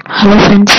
hello friends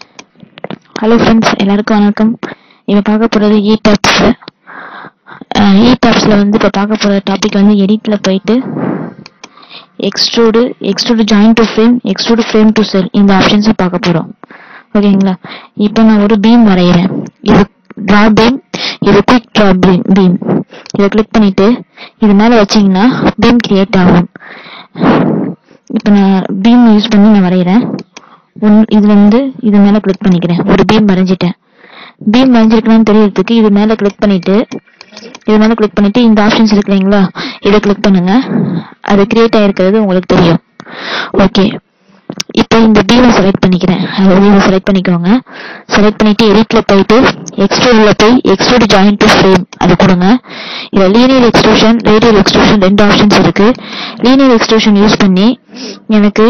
hello friends எல்லாருக்கும் வணக்கம் இப்போ பார்க்க போகிறது இ டாப்ஸ் இ டாப்ஸில் வந்து இப்போ பார்க்க போகிற டாபிக் வந்து எடிட்டில் போயிட்டு extrude extrude join to frame extrude frame to cell இந்த ஆப்ஷன்ஸை பார்க்க போகிறோம் ஓகேங்களா இப்போ நான் ஒரு பீம் வரைகிறேன் இது ட்ரா பீம் இது குயிக் ட்ரா பீம் பீம் இதை கிளிக் பண்ணிட்டு இது மேலே வச்சீங்கன்னா பீம் கிரியேட் ஆகும் இப்போ நான் பீம் யூஸ் பண்ணி நான் வரைகிறேன் ஒன் இதுல இருந்து இது மேல கிளிக் பண்ணிக்கிறேன் ஒரு பீம் வரைஞ்சிட்டேன் பீம் வரைஞ்சிருக்கலாம்னு தெரியறதுக்கு இது மேல கிளிக் பண்ணிட்டு இது மேல கிளிக் பண்ணிட்டு இந்த ஆப்ஷன்ஸ் இருக்கு இல்லைங்களா இதை கிளிக் பண்ணுங்க அது கிரியேட் ஆயிருக்கிறது உங்களுக்கு தெரியும் ஓகே இப்போ இந்த பீமை செலக்ட் பண்ணிக்கிறேன் அதாவது இதை செலக்ட் பண்ணிக்கோங்க செலக்ட் பண்ணிட்டு எடிட்ல போயிட்டு எக்ஸ்ட்ரூட்ல போய் எக்ஸ்ட்ரூட் ஜாயின் டு ஃப்ரேம் அது கொடுங்க இதுல லீனியர் எக்ஸ்ட்ரூஷன் ரேடியல் எக்ஸ்ட்ரூஷன் ரெண்டு ஆப்ஷன்ஸ் இருக்கு லீனியர் எக்ஸ்ட்ரூஷன் யூஸ் பண்ணி எனக்கு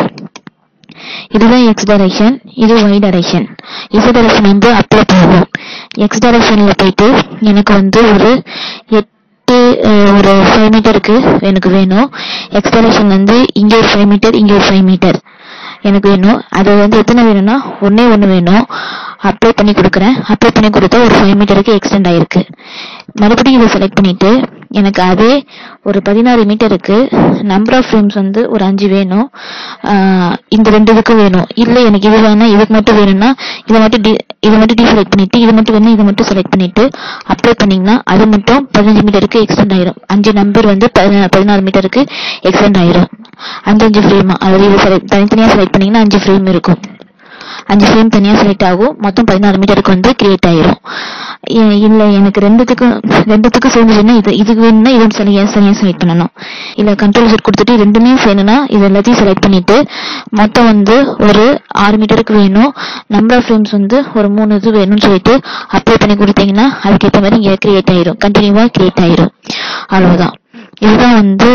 இதுதான் எக்ஸ் டைரக்ஷன் இது ஒய் டைரக்ஷன் இசட் டைரக்ஷன் வந்து அப்ளை போகும் எக்ஸ் டைரக்ஷன்ல போயிட்டு எனக்கு வந்து ஒரு எட்டு அஹ், ஒரு ஃபைவ் மீட்டருக்கு எனக்கு வேணும் எக்ஸ் டைரக்ஷன் வந்து இங்க ஒரு ஃபைவ் மீட்டர் இங்க ஒரு ஃபைவ் மீட்டர் எனக்கு வேணும் அது வந்து எத்தனை வேணும்னா ஒண்ணே ஒண்ணு வேணும் அப்ளை பண்ணி கொடுக்குறேன் அப்ளை பண்ணி கொடுத்தா ஒரு ஃபைவ் மீட்டருக்கு எக்ஸ்டெண்ட் ஆயிருக்கு மறுபடியும் இதை செலக்ட் பண்ணிட்டு எனக்கு அதே ஒரு பதினாறு மீட்டருக்கு நம்பர் ஆஃப் ஃப்ரேம்ஸ் வந்து ஒரு அஞ்சு வேணும் ஆஹ் இந்த ரெண்டு இதுக்கும் வேணும் இல்ல எனக்கு இது வேணா இதுக்கு மட்டும் வேணும்னா இதை மட்டும் டி இதை மட்டும் டி செலக்ட் பண்ணிட்டு இது மட்டும் வேணும் இதை மட்டும் செலக்ட் பண்ணிட்டு அப்ளை பண்ணீங்கன்னா அது மட்டும் பதினஞ்சு மீட்டருக்கு எக்ஸ்டெண்ட் ஆயிரும் அஞ்சு நம்பர் வந்து பதினா- பதினாறு மீட்டருக்கு எக்ஸ்டெண்ட் ஆயிரும் அஞ்சு அஞ்சு ஃப்ரேம் அதாவது இது select- தனித்தனியா செலக்ட் பண்ணீங்கன்னா அஞ்சு ஃப்ரேம் இருக்கும் அஞ்சு ஃப்ரேம் தனியா செலக்ட் ஆகும் மொத்தம் பதினாறு மீட்டருக்கு வந்து கிரியேட் ஆயிரும் இ- இல்ல எனக்கு ரெண்டுத்துக்கும் ரெண்டுத்துக்கும் சேர்ந்து வேணும் இது இதுக்கு வேணும்னா இது சரியா சரியா செலக்ட் பண்ணணும் இல்ல கண்ட்ரோல் செட் கொடுத்துட்டு ரெண்டுமே வேணும்னா இது எல்லாத்தையும் செலக்ட் பண்ணிட்டு மொத்தம் வந்து ஒரு ஆறு மீட்டருக்கு வேணும் நம்பர் ஆஃப் ஃப்ரேம்ஸ் வந்து ஒரு மூணு இது வேணும்னு சொல்லிட்டு அப்ளை பண்ணி கொடுத்தீங்கன்னா அதுக்கேற்ற மாதிரி இங்க கிரியேட் ஆயிரும் கண்டினியூவா கிரியேட் ஆயிரும் அவ்வளவுதான் இதுதான் வந்து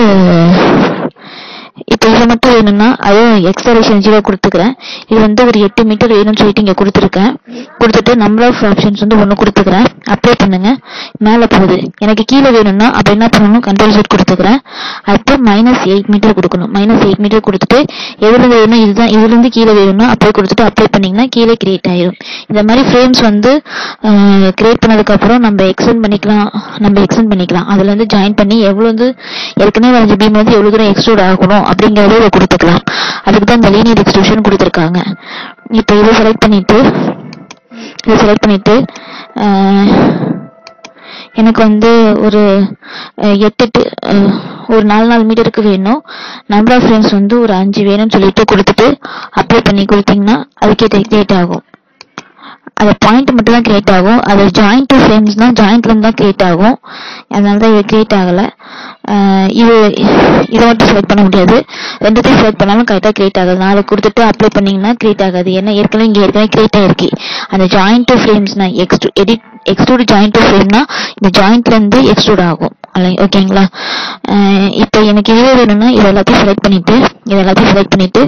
இப்போ இது மட்டும் வேணும்னா அதுவும் எக்ஸலேஷன் ஜீரோ கொடுத்துக்கிறேன் இது வந்து ஒரு எட்டு மீட்டர் வேணும்னு சொல்லிட்டு இங்க கொடுத்துருக்கேன் கொடுத்துட்டு நம்பர் ஆஃப் ஆப்ஷன்ஸ் வந்து ஒன்று கொடுத்துக்கிறேன் அப்ளை பண்ணுங்க மேலே போகுது எனக்கு கீழே வேணும்னா அப்போ என்ன பண்ணணும் கண்ட்ரோல் செட் கொடுத்துக்கிறேன் அடுத்து மைனஸ் எயிட் மீட்டர் கொடுக்கணும் மைனஸ் எயிட் மீட்டர் கொடுத்துட்டு எதுல வேணும் இதுதான் இதுல இருந்து கீழே வேணும்னா அப்ளை கொடுத்துட்டு அப்ளை பண்ணீங்கன்னா கீழே கிரியேட் ஆயிரும் இந்த மாதிரி ஃப்ரேம்ஸ் வந்து கிரியேட் பண்ணதுக்கு அப்புறம் நம்ம எக்ஸ்டெண்ட் பண்ணிக்கலாம் நம்ம எக்ஸ்டெண்ட் பண்ணிக்கலாம் அதுல இருந்து ஜாயின் பண்ணி எவ்வளவு வந்து ஏற்கனவே வரைஞ்ச பீம் வந்து எவ்வளவு தூரம் எக்ஸ்ட்ரூட் ஆகணும் அப்படிங்கறத இதை கொடுத்துக்கலாம் அதுக்கு தான் இந்த லீனியர் எக்ஸ்ட்ரூஷன் கொடுத்துருக்காங்க இப்போ இதை செலக்ட் பண்ணிட்டு இதை செலக்ட் பண்ணிட்டு அஹ், எனக்கு வந்து ஒரு அஹ், எட்டு எட்டு அஹ், ஒரு நாலு நாலு மீட்டருக்கு வேணும் நம்பர் ஆஃப் ஃப்ரேம்ஸ் வந்து ஒரு அஞ்சு வேணும்னு சொல்லிட்டு கொடுத்துட்டு அப்ளை பண்ணி கொடுத்தீங்கன்னா அதுக்கே கிரியேட் ஆகும் அது பாயிண்ட் மட்டும் தான் கிரியேட் ஆகும் அது ஜாயிண்ட் டு ஃப்ரேம்ஸ் தான் ஜாயிண்ட்ல இருந்து தான் கிரியேட் ஆகும் அதனால தான் இது கிரியேட் ஆகல அஹ் இது இதை மட்டும் செலக்ட் பண்ண முடியாது ரெண்டுத்தையும் செலக்ட் பண்ணாலும் கரெக்டாக கிரியேட் ஆகாது நாலு கொடுத்துட்டு அப்ளை பண்ணீங்கன்னா கிரியேட் ஆகாது ஏன்னா ஏற்கனவே இங்கே ஏற்கனவே கிரியேட் ஆயிருக்கு அந்த ஜாயிண்ட் டு ஃப்ரேம்ஸ்னா extrude edit extrude joint to ஃப்ரேம்னா இந்த ஜாயிண்ட்ல இருந்து எக்ஸ்ட்ரூட் ஆகும் அல்ல ஓகேங்களா அஹ் இப்போ எனக்கு இது வேணும்னா இது எல்லாத்தையும் செலக்ட் பண்ணிட்டு இது எல்லாத்தையும் செலக்ட் பண்ணிட்டு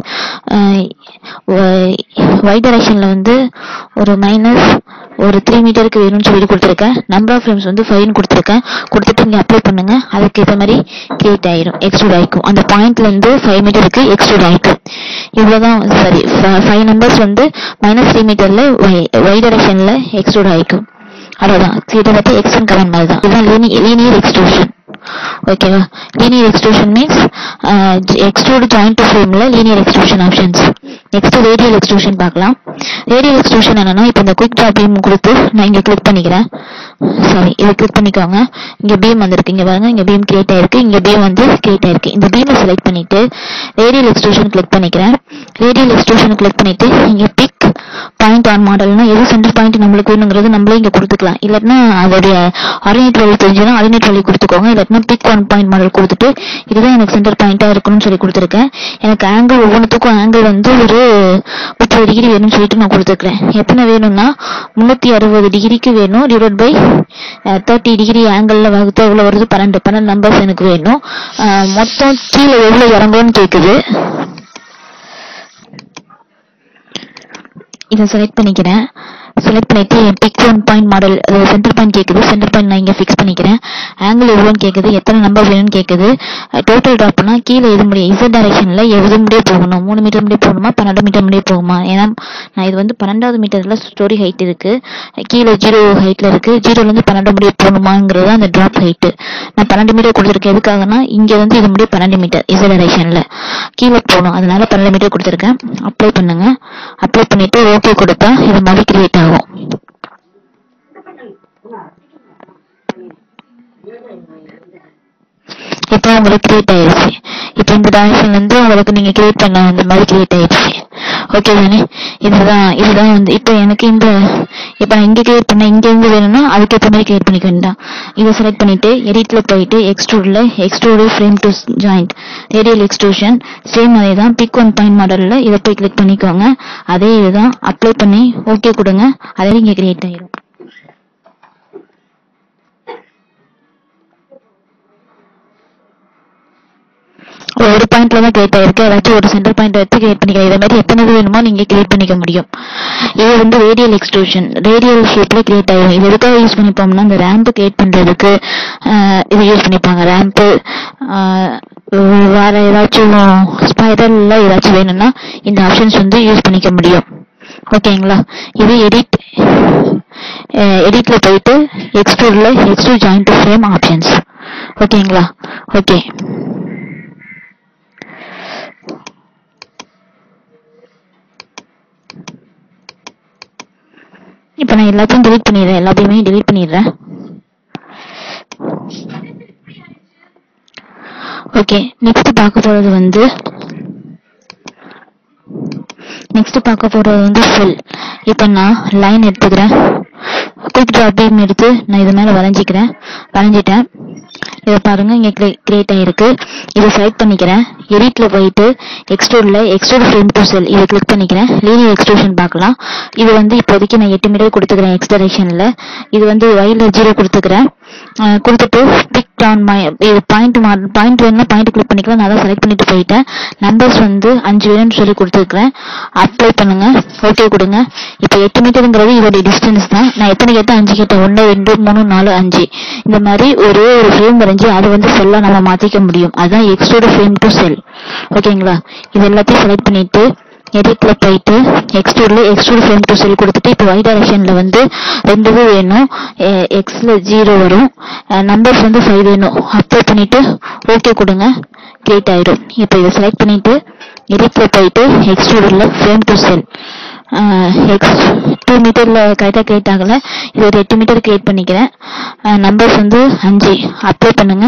ஒய் டைரக்ஷன்ல வந்து ஒரு மைனஸ் ஒரு த்ரீ மீட்டருக்கு வேணும்னு சொல்லிட்டு கொடுத்துருக்கேன் நம்பர் ஆஃப் ஃப்ரேம்ஸ் வந்து ஃபைவ்னு கொடுத்துருக்கேன் கொடுத்துட்டு இங்கே அப்ளை பண்ணுங்க அதுக்கு ஏற்ற மாதிரி கிரியேட் ஆயிரும் எக்ஸ்ட்ரூட் ஆயிக்கும் அந்த பாயிண்ட்ல இருந்து ஃபைவ் மீட்டருக்கு எக்ஸ்ட்ரூட் ஆயிக்கும் இவ்வளவுதான் சரி ஃபைவ் நம்பர்ஸ் வந்து மைனஸ் த்ரீ மீட்டர்ல ஒய் டைரக்ஷன்ல எக்ஸ்ட்ரூட் ஆயிக்கும் அவ்வளவுதான் கிட்டத்தட்ட எக்ஸ்டன் கலன் மாதிரி தான் இதுதான் லீனியர் எக்ஸ்ட்ரூஷன் ஓகேவா linear extrusion means extrude joint to ஃப்ரேம்ல linear extrusion options next radial extrusion பார்க்கலாம் ரேடியல் எக்ஸ்ட்ரூஷன் என்னன்னா இப்போ இந்த குயிக் ட்ரா பீம் கொடுத்து நான் இங்க கிளிக் பண்ணிக்கிறேன் சாரி இதை கிளிக் பண்ணிக்கோங்க இங்க பீம் வந்திருக்கு இங்க பாருங்க இங்க பீம் கிரியேட் ஆயிருக்கு இங்க பீம் வந்து கிரியேட் ஆயிருக்கு இந்த பீமை செலக்ட் பண்ணிட்டு ரேடியல் எக்ஸ்ட்ரூஷன் கிளிக் பண்ணிக்கிறேன் ரேடியல் எக்ஸ்ட்ரூஷன் கிளிக் பண்ணிட்டு இங்க பிக் பாயிண்ட் ஆன் மாடல்னா எது சென்டர் பாயிண்ட் நம்மளுக்கு வேணுங்கிறது நம்மளே இங்க கொடுத்துக்கலாம் இல்லாட்டினா அதோடைய ஆர்டினேட் வேல்யூ தெரிஞ்சுன்னா ஆர்டினேட் வேல்யூ கொடுத்துக்கோங்க இல்லாட்டினா பிக் ஒன் பாயிண்ட் மாடல் கொடுத்துட்டு இதுதான் எனக்கு சென்டர் பாயிண்டா இருக்கணும்னு சொல்லி கொடுத்துருக்கேன் எனக்கு ஆங்கிள் ஒவ்வொன்றுத்துக்கும் ஆங்கிள் வந்து ஒரு முப்பது டிகிரி வேணும்னு சொல்லிட்டு நான் கொடுத்துருக்கேன் எத்தனை வேணும்னா முன்னூத்தி அறுபது டிகிரிக்கு வேணும் divide by thirty degree angle வகுத்து எவ்வளவு வருது பன்னெண்டு பன்னெண்டு நம்பர்ஸ் எனக்கு வேணும் அஹ், மொத்தம் கீழே எவ்வளவு இறங்கும்னு கேக்குது இதை செலக்ட் பண்ணிக்கிறேன் செலக்ட் பண்ணிட்டு பிக் ஒன் பாயிண்ட் மாடல் அது சென்டர் பாயிண்ட் கேக்குது சென்டர் பாயிண்ட் நான் இங்க ஃபிக்ஸ் பண்ணிக்கிறேன் ஆங்கிள் எவ்வளோன்னு கேக்குது எத்தனை நம்பர் வேணும்னு கேக்குது டோட்டல் ட்ராப்னா கீழே எது முடியும் இசட் டைரக்ஷன்ல எது முடிய போகணும் மூணு மீட்டர் முடிய போகணுமா பன்னெண்டு மீட்டர் முடிய போகுமா ஏன்னா நான் இது வந்து பன்னெண்டாவது மீட்டர்ல ஸ்டோரி ஹைட் இருக்கு கீழே ஜீரோ ஹைட்ல இருக்கு ஜீரோல இருந்து பன்னெண்டு முடிய போகணுமாங்கிறது அந்த டிராப் ஹைட் நான் பன்னெண்டு மீட்டர் கொடுத்துருக்கேன் எதுக்காகனா இங்க வந்து இது முடிய பன்னெண்டு மீட்டர் இசட் டைரக்ஷன்ல கீழே போகணும் அதனால பன்னெண்டு மீட்டர் கொடுத்துருக்கேன் அப்ளை பண்ணுங்க அப்ளை பண்ணிட்டு ஓகே கொடுத்தா இது மாதிரி கிரியேட் ஆகும் இப்போ உங்களுக்கு கிரியேட் ஆயிருச்சு இப்போ இந்த டைரக்ஷன்ல இருந்து உங்களுக்கு நீங்க கிரியேட் பண்ண இந்த மாதிரி கிரியேட் ஆயிருச்சு ஓகே தானே இதுதான் இதுதான் வந்து இப்போ எனக்கு இந்த இப்போ நான் இங்க கிரியேட் பண்ண இங்க இருந்து வேணும்னா அதுக்கேற்ற மாதிரி கிரியேட் பண்ணிக்க வேண்டாம் இதை செலக்ட் பண்ணிட்டு எடிட்ல போயிட்டு எக்ஸ்ட்ரூட்ல extrude frame to joint radial extrusion same அதே தான் பிக் ஒன் பாயிண்ட் மாடல்ல இதை போய் கிளிக் பண்ணிக்கோங்க அதே இதுதான் அப்ளை பண்ணி ஓகே கொடுங்க அதே இங்க கிரியேட் ஆயிரும் ஒரு பாயிண்ட்ல தான் கிரியேட் ஆயிருக்கு ஏதாச்சும் ஒரு சென்டர் பாயிண்ட் எடுத்து கிரியேட் பண்ணிக்கலாம் இதே மாதிரி எத்தனை இது வேணுமோ நீங்க கிரியேட் பண்ணிக்க முடியும் இது வந்து ரேடியல் எக்ஸ்ட்ரூஷன் ரேடியல் ஷேப்ல கிரியேட் ஆயிரும் இது எதுக்காக யூஸ் பண்ணிப்போம்னா இந்த ரேம்ப் கிரியேட் பண்றதுக்கு ஆஹ் இது யூஸ் பண்ணிப்பாங்க ரேம்ப் வேற ஏதாச்சும் ஸ்பைரல்ல ஏதாச்சும் வேணும்னா இந்த ஆப்ஷன்ஸ் வந்து யூஸ் பண்ணிக்க முடியும் ஓகேங்களா இது எடிட் எடிட்ல போயிட்டு எக்ஸ்ட்ரூட்ல எக்ஸ்ட்ரூட் ஜாயிண்ட் ஃப்ரேம் ஆப்ஷன்ஸ் ஓகேங்களா ஓகே இப்போ நான் எல்லாத்தையும் delete பண்ணிடுறேன் எல்லாத்தையுமே delete பண்ணிடுறேன் ஓகே நெக்ஸ்ட் பார்க்க போறது வந்து நெக்ஸ்ட் பார்க்க போறது வந்து ஃபில் இப்போ நான் லைன் எடுத்துக்கிறேன் குயிக் ட்ராப் பீம் எடுத்து நான் இது மேல வரைஞ்சிக்கிறேன் வரைஞ்சிட்டேன் இதை பாருங்க இங்க கிரியேட் ஆயிருக்கு இதை செலக்ட் பண்ணிக்கிறேன் எடிட்ல போயிட்டு எக்ஸ்ட்ரூட்ல எக்ஸ்ட்ரூட் ஃப்ரேம் டு செல் இதை கிளிக் பண்ணிக்கிறேன் லீனியர் எக்ஸ்ட்ரூஷன் பார்க்கலாம் இது வந்து இப்போதைக்கு நான் எட்டு மீட்டர் கொடுத்துக்கிறேன் எக்ஸ் டைரக்ஷன்ல இது வந்து ஒயில ஜீரோ கொடுத்துக்கிறேன் அஹ் கொடுத்துட்டு பிக் டான் மை இது பாயிண்ட் பாயிண்ட் வேணும்னா பாயிண்ட் கிளிக் பண்ணிக்கலாம் நான் தான் செலக்ட் பண்ணிட்டு போயிட்டேன் நம்பர்ஸ் வந்து அஞ்சு வேணும்னு சொல்லி கொடுத்துருக்கேன் அப்ளை பண்ணுங்க ஓகே கொடுங்க இப்போ எட்டு மீட்டருங்கிறது இதோட டிஸ்டன்ஸ் தான் நான் எத்தனை கேட்டேன் அஞ்சு கேட்டேன் ஒன்று ரெண்டு மூணு நாலு அஞ்சு இந்த மாதிரி ஒரே ஒரு ஃப்ரேம் வரைஞ்சி அது வந்து செல்லா நம்ம மாத்திக்க முடியும் அதுதான் எக்ஸ்ட்ரோட ஃப்ரேம் டு செல் ஓகேங்களா இது எல்லாத்தையும் செலக்ட் பண்ணிட்டு எடிட்ல போயிட்டு எக்ஸ்ட்ரூட்ல எக்ஸ்ட்ரூட் ஃப்ரேம் டு செல் கொடுத்துட்டு இப்போ ஒய் டைரக்ஷன்ல வந்து ரெண்டு இது வேணும் எக்ஸ்ல ஜீரோ வரும் நம்பர்ஸ் வந்து ஃபைவ் வேணும் அப்ளை பண்ணிட்டு ஓகே கொடுங்க கிரியேட் ஆயிடும் இப்போ இதை செலக்ட் பண்ணிட்டு எடிட்ல போயிட்டு எக்ஸ்ட்ரூட்ல frame to cell X two மீட்டர்ல கரெக்டாக கிரியேட் ஆகல இது ஒரு எட்டு மீட்டர் கிரியேட் பண்ணிக்கிறேன் நம்பர்ஸ் வந்து அஞ்சு அப்ளை பண்ணுங்க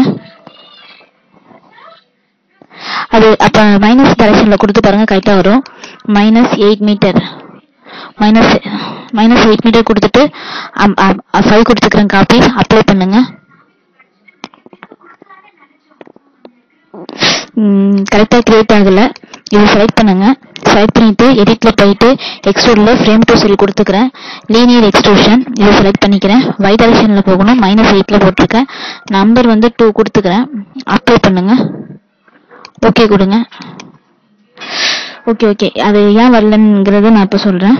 அது அப்ப மைனஸ் டைரக்ஷன்ல கொடுத்து பாருங்க கரெக்டா வரும் minus eight metre minus minus eight metre கொடுத்துட்டு ஃபைவ் கொடுத்துக்கிறேன் காப்பி அப்ளை பண்ணுங்க கரெக்டா கிரியேட் ஆகல இதை செலக்ட் பண்ணுங்க செலக்ட் பண்ணிட்டு எடிட்ல போயிட்டு எக்ஸ்ட்ரூட்ல ஃப்ரேம் டு செல் கொடுத்துக்கிறேன் லீனியர் எக்ஸ்ட்ரூஷன் இதை செலக்ட் பண்ணிக்கிறேன் y டைரக்ஷன்ல போகணும் மைனஸ் எயிட்ல போட்டிருக்கேன் நம்பர் வந்து டூ கொடுத்துக்கிறேன் அப்ளை பண்ணுங்க ஓகே கொடுங்க ஓகே ஓகே அது ஏன் வரலங்கிறத நான் இப்ப சொல்றேன்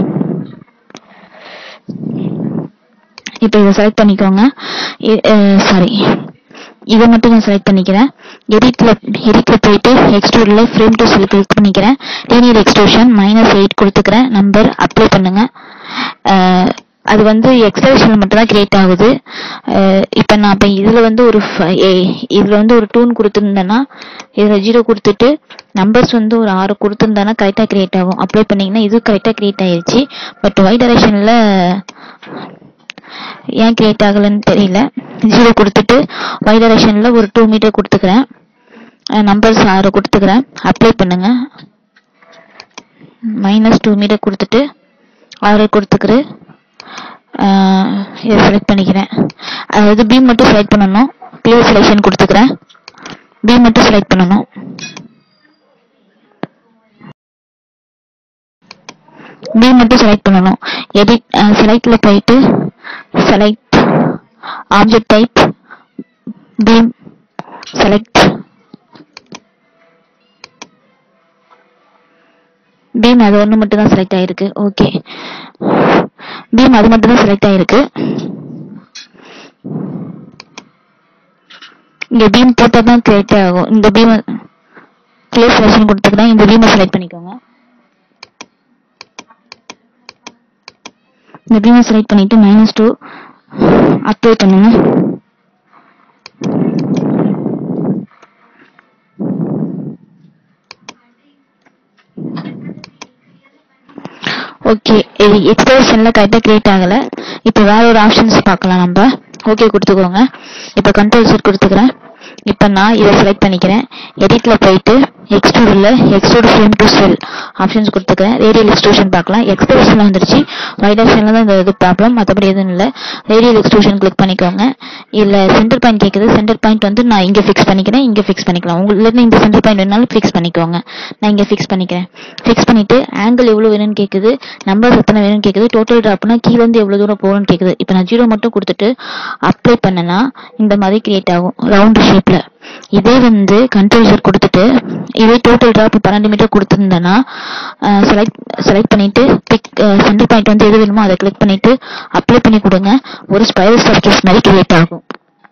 இப்போ இதை செலக்ட் பண்ணிக்கோங்க சாரி இதை மட்டும் நான் செலக்ட் பண்ணிக்கிறேன் எடிட்ல எடிட்ல போயிட்டு எக்ஸ்ட்ரூட்ல ஃப்ரேம் டு செல் கிளிக் பண்ணிக்கிறேன் லீனியர் எக்ஸ்ட்ரூஷன் மைனஸ் எயிட் கொடுத்துக்கிறேன் நம்பர் அப்ளை பண்ணுங்க அஹ், அது வந்து எக்ஸ்டென்ஷன் மட்டும் தான் கிரியேட் ஆகுது அஹ், இப்ப நான் இப்ப இதுல வந்து ஒரு ஃப- ஏ- இதுல வந்து ஒரு டூன் கொடுத்துருந்தேன்னா இதுல ஜீரோ கொடுத்துட்டு நம்பர்ஸ் வந்து ஒரு ஆறு கொடுத்துருந்தேன்னா கரெக்டா கிரியேட் ஆகும் அப்ளை பண்ணீங்கன்னா இது கரெக்டா கிரியேட் ஆயிருச்சு பட் ஒய் டைரக்ஷன்ல ஏன் கிரியேட் ஆகலன்னு தெரியல ஜீரோ கொடுத்துட்டு ஒய் டைரக்ஷன்ல ஒரு டூ மீட்டர் கொடுத்துக்கிறேன் நம்பர்ஸ் ஆறு கொடுத்துக்கிறேன் அப்ளை பண்ணுங்க மைனஸ் டூ மீட்டர் கொடுத்துட்டு ஆறு கொடுத்துக்கிறு ஆஹ் இதை செலக்ட் பண்ணிக்கிறேன் அதாவது பீம் மட்டும் செலக்ட் பண்ணணும் கிளியர் செலெக்ஷன் கொடுத்துக்கிறேன் பீம் மட்டும் செலக்ட் பண்ணணும் பீம் மட்டும் செலக்ட் பண்ணணும் எடிட் செலக்ட்ல போயிட்டு select object type beam select beam அது ஒன்று மட்டும் தான் செலக்ட் ஆயிருக்கு ஓகே பீம் அது மட்டும் தான் செலக்ட் ஆயிருக்கு இங்க பீம் போட்டா தான் கிரியேட் ஆகும் இந்த பீம் பிளேஸ் வெர்ஷன் கொடுத்துக்கிறேன் இந்த பீமை செலக்ட் பண்ணிக்கோங்க இந்த பீமை செலக்ட் பண்ணிட்டு மைனஸ் டூ அப்ளை பண்ணுங்க ஓகே இது எக்ஸ்பிரஷன்ல கரெக்டா கிரியேட் ஆகல இப்போ வேற ஒரு ஆப்ஷன்ஸ் பார்க்கலாம் நம்ம ஓகே கொடுத்துக்கோங்க இப்போ கண்ட்ரோல் செட் கொடுத்துக்கிறேன் இப்போ நான் இதை செலக்ட் பண்ணிக்கிறேன் எடிட்ல போயிட்டு எக்ஸ்ட்ரூடில் extrude frame to cell options கொடுத்துக்கிறேன் ரேடியல் எக்ஸ்ட்ரூஷன் பார்க்கலாம் எக்ஸ்பிரஷன்ல வந்துருச்சு வைட் ஆப்ஷன்ல தான் இந்த இது ப்ராப்ளம் மற்றபடி எதுவும் இல்லை ரேடியல் எக்ஸ்ட்ரூஷன் கிளிக் பண்ணிக்கோங்க இல்ல சென்டர் பாயிண்ட் கேக்குது சென்டர் பாயிண்ட் வந்து நான் இங்க ஃபிக்ஸ் பண்ணிக்கிறேன் இங்க ஃபிக்ஸ் பண்ணிக்கலாம் உங்களுக்கு இந்த சென்டர் பாயிண்ட் வேணாலும் ஃபிக்ஸ் பண்ணிக்கோங்க நான் இங்க ஃபிக்ஸ் பண்ணிக்கிறேன் ஃபிக்ஸ் பண்ணிட்டு ஆங்கிள் எவ்வளவு வேணும்னு கேக்குது நம்பர் எத்தனை வேணும்னு கேக்குது டோட்டல் டிராப்னா கீழ இருந்து எவ்வளவு தூரம் போகணும்னு கேக்குது இப்போ நான் ஜீரோ மட்டும் கொடுத்துட்டு அப்ளை பண்ணனா இந்த மாதிரி கிரியேட் ஆகும் ரவுண்ட் ஷேப்ல இதே வந்து கண்ட்ரோல் கொடுத்துட்டு இதே டோட்டல் டிராப் பன்னெண்டு மீட்டர் கொடுத்துருந்தேன்னா செலக்ட் செலக்ட் பண்ணிட்டு பிக் சென்டர் பாயிண்ட் வந்து எது வேணுமோ அதை கிளிக் பண்ணிட்டு அப்ளை பண்ணி கொடுங்க ஒரு ஸ்பைரல் ஸ்ட்ரக்சர்ஸ் மாதிரி கிரியேட் ஆகும்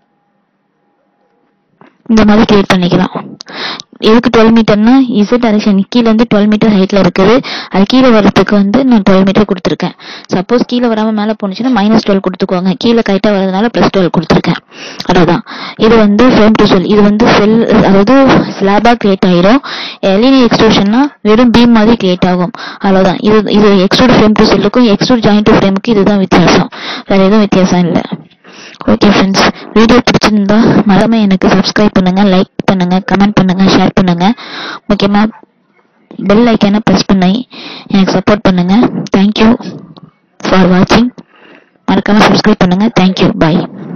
இந்த மாதிரி கிரியேட் பண்ணிக்கலாம் எதுக்கு டுவெல் மீட்டர்னா இசட் டைரக்ஷன் கீழ இருந்து டுவெல் மீட்டர் ஹைட்ல இருக்குது அது கீழே வர்றதுக்கு வந்து நான் டுவெல் மீட்டர் கொடுத்துருக்கேன் சப்போஸ் கீழே வராம மேலே போனுச்சுன்னா மைனஸ் டுவெல் கொடுத்துக்கோங்க கீழே கரெக்டாக வரதுனால ப்ளஸ் டுவெல் கொடுத்துருக்கேன் அவ்வளோதான் இது வந்து ஃப்ரேம் டு செல் இது வந்து செல் அதாவது ஸ்லாபா கிரியேட் ஆயிரும் எல்இடி எக்ஸ்ட்ரூஷன்னா வெறும் பீம் மாதிரி கிரியேட் ஆகும் அவ்வளோதான் இது இது எக்ஸ்ட்ரூட் ஃப்ரேம் டு செல்லுக்கும் எக்ஸ்ட்ரூட் ஜாயிண்ட் டு ஃப்ரேமுக்கு இதுதான் வித்தியாசம் வேற எதுவும் வித்தியாசம் இல்லை ஓகே ஃப்ரெண்ட்ஸ் வீடியோ பிடிச்சிருந்தா மறக்காம எனக்கு சப்ஸ்கிரைப் பண்ணுங்க லைக் பண்ணுங்க கமெண்ட் பண்ணுங்க ஷேர் பண்ணுங்க முக்கியமா பெல் ஐக்கானை ப்ரெஸ் பண்ணி எனக்கு சப்போர்ட் பண்ணுங்க தேங்க்யூ ஃபார் வாட்சிங் மறக்காம சப்ஸ்கிரைப் பண்ணுங்க தேங்க்யூ பாய்